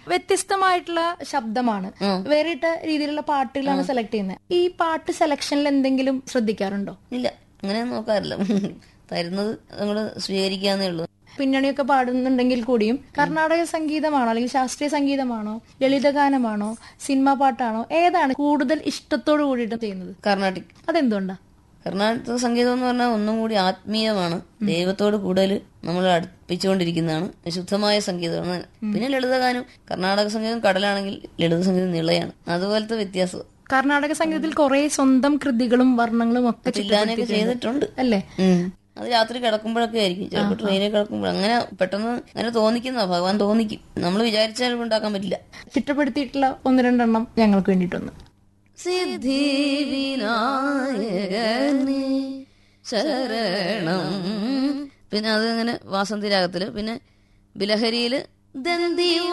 വ്യത്യസ്തമായിട്ടുള്ള ശബ്ദമാണ് വേറിട്ട രീതിയിലുള്ള പാട്ടുകളാണ് സെലക്ട് ചെയ്യുന്നത് ഈ പാട്ട് സെലക്ഷനിൽ എന്തെങ്കിലും ശ്രദ്ധിക്കാറുണ്ടോ ഇല്ല അങ്ങനെ നോക്കാറില്ല തരുന്നത് നമ്മള് സ്വീകരിക്കാന്നേ ഉള്ളൂ പിന്നണിയൊക്കെ പാടുന്നുണ്ടെങ്കിൽ കൂടിയും കർണാടക സംഗീതമാണോ അല്ലെങ്കിൽ ശാസ്ത്രീയ സംഗീതമാണോ ലളിതഗാനമാണോ സിനിമാ പാട്ടാണോ ഏതാണ് കൂടുതൽ ഇഷ്ടത്തോടു കൂടിയിട്ട് ചെയ്യുന്നത് കർണാട്ടിക് അതെന്തുകൊണ്ടാ കർണാടക സംഗീതം എന്ന് പറഞ്ഞാൽ ഒന്നും കൂടി ആത്മീയമാണ് ദൈവത്തോട് കൂടുതൽ നമ്മൾ അടുപ്പിച്ചുകൊണ്ടിരിക്കുന്നതാണ് ശുദ്ധമായ സംഗീതമാണ് പിന്നെ ലളിതഗാനം കർണാടക സംഗീതം കടലാണെങ്കിൽ ലളിത സംഗീതം നിളയാണ് അതുപോലത്തെ വ്യത്യാസം കർണാടക സംഗീതത്തിൽ കുറെ സ്വന്തം കൃതികളും വർണ്ണങ്ങളും ഒക്കെ ചില്ലാനൊക്കെ ചെയ്തിട്ടുണ്ട് അല്ലേ ഉം. അത് രാത്രി കിടക്കുമ്പോഴൊക്കെ ആയിരിക്കും ചിലപ്പോൾ ട്രെയിനിൽ കിടക്കുമ്പോൾ അങ്ങനെ പെട്ടെന്ന് അങ്ങനെ തോന്നിക്കുന്ന ഭഗവാൻ തോന്നിക്കും നമ്മൾ വിചാരിച്ചാൽ ഉണ്ടാക്കാൻ പറ്റില്ല ചിട്ടപ്പെടുത്തിയിട്ടുള്ള ഒന്ന് രണ്ടെണ്ണം ഞങ്ങൾക്ക് വേണ്ടിയിട്ടൊന്ന് സിദ്ധി വിനായകനെ ശരണം പിന്നെ അത് ഇങ്ങനെ വാസന്തി രാഗത്തില് പിന്നെ ബിലഹരിയില് ദന്തി